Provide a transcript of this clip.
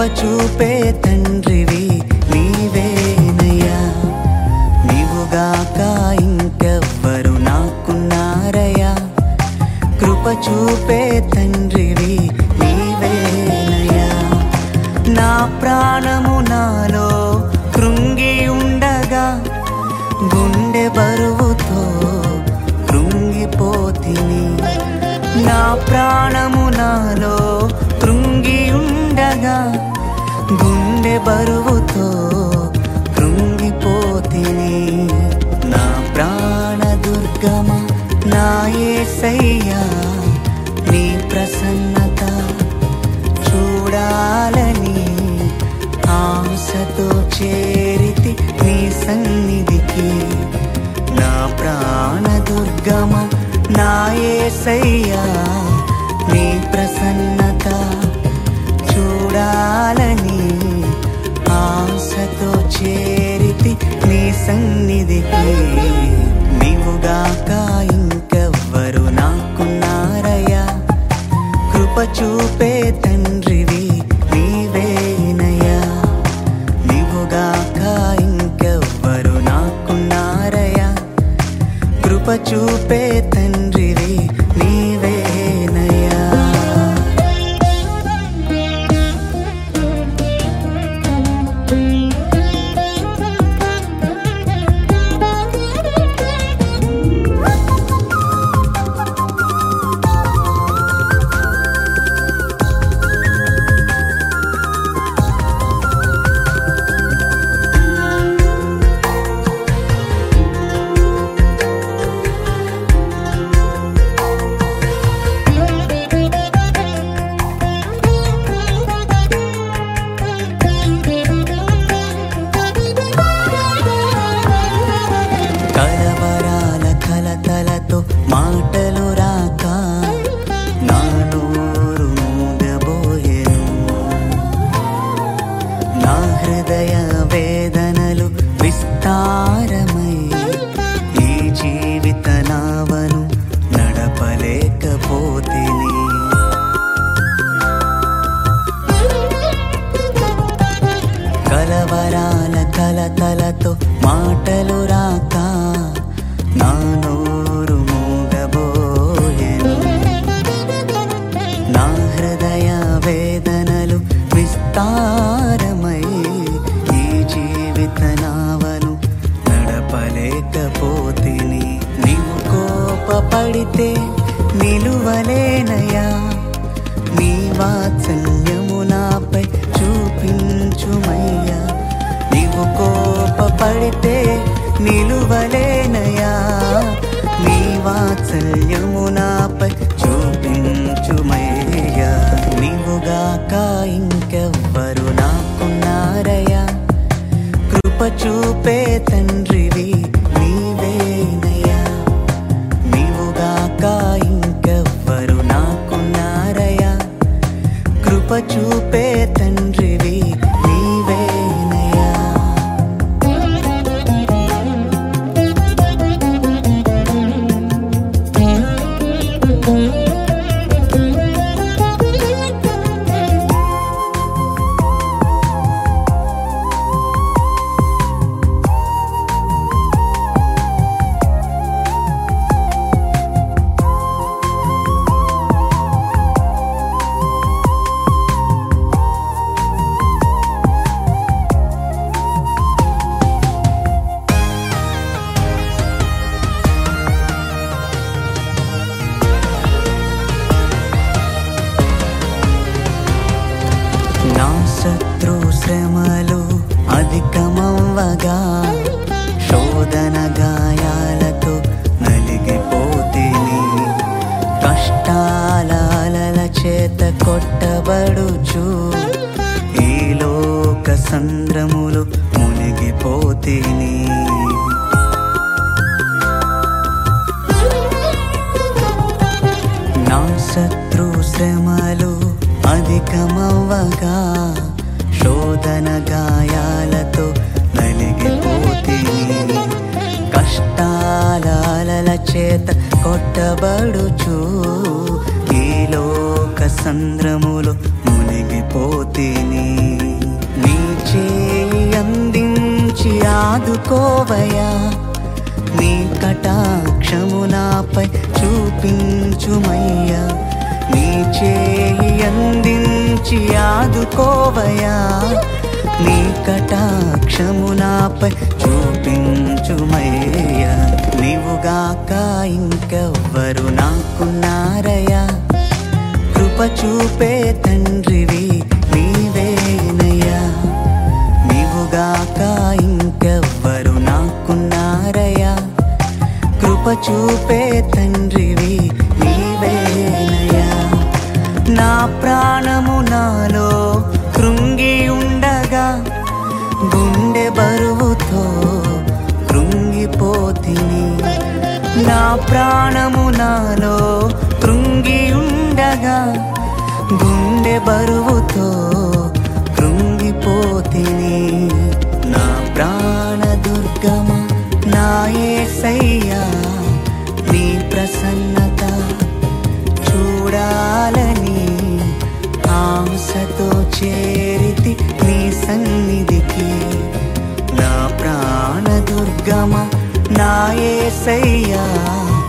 చూపే తండ్రివి నీవేనయ్యా నీవుగాక ఇంకెవ్వరు నాకున్నారయ్యా కృప చూపే తండ్రివి నీవేనయ్యా నా ప్రాణము నాలో కృంగి ఉండగా గుండె బరువుతో కృంగిపోతిని నా ప్రాణము నాలో కృంగి ఉండగా గుండె బరువుతో కృంగిపోతిని నా ప్రాణ దుర్గమ నా యేసయ్యా నీ ప్రసన్నత చూడాలని ఆశతో చేరితి నీ సన్నిధికి నా ప్రాణ దుర్గమ నా యేసయ్యా నీ ప్రసన్నత చూడాలని ఆశతో చేరితి నీ సన్నిధికి నీవుగాక ఇంకెవ్వరు నాకున్నారయ్యా కృప చూపే తండ్రివి నీవేనయ్యా నీవుగాక ఇంకెవ్వరు నాకున్నారయ్యా కృప చూపే తండ్రివి నీవేనయ్యా కలవరాల కలతలతో మాటలు రాక నా నోరు మూగబోయెను నా హృదయ వేదనలు విస్తారమై ఈ జీవిత నావను నడపలేకపోతిని కలవరాల కలతలతో మాటలు రాక నా నోరు మూగబోయెను నా హృదయ వేదనలు విస్తారమై ఈ జీవిత నావను నడపలేకపోతిని నీవు కోపపడితే నిలువలేనయా నీ వాత్సల్యము నాపై చూపించుమయ్యా నీవు కోపపడితే నిలువలేనయా నీ వాత్సల్యము నాపై చూపించుమయ్యా నీవుగాక ఇంకెవ్వరు నాకున్నారయ్యా కృప చూపే తండ్రివి నీవేనయ్యా నీవుగాక ఇంకెవ్వరు నాకున్నారయ్యా కృప చూపే తండ్రివి నీవేనయ్యా నా శత్రు శ్రమలు అధికమవ్వగా శోధన గాయాలతో నలిగిపోతిని కష్టాల అలల చేత కొట్టబడుచు ఈ లోక సంద్రములు మునిగిపోతిని నా శత్రు శ్రమలు అధికమవ్వగా శోధన గాయాలతో నలిగిపోతిని కష్టాల అలల చేత కొట్టబడుచు ఈ లోక సంద్రములు మునిగిపోతిని ఆదుకోవయా నీ కటాక్షము నాపై చూపించుమయ్యా నీ చేయి అందించి ఆదుకోవయా నీ కటాక్షము నాపై చూపించుమయ్యా నీవుగాక ఇంకెవ్వరు నాకున్నారయ్యా కృప చూపే తండ్రివి నీవేనయ్యా నీవుగాక ఇంకెవ్వరు నాకున్నారయ్యా కృప చూపే తండ్రివి నీవేనయ్యా నా ప్రాణము నాలో కృంగి ఉండగా గుండె బరువుతో కృంగిపోతిని నా ప్రాణము నాలో కృంగి ఉండగా గుండె బరువుతో కృంగిపోతిని నా ప్రాణ దుర్గమ నా యేసయ్యా నీ ప్రసన్నత చూడాలని ఆశతో చేరితి నీ సన్నిధికి నా ప్రాణ దుర్గమ నా యేసయ్యా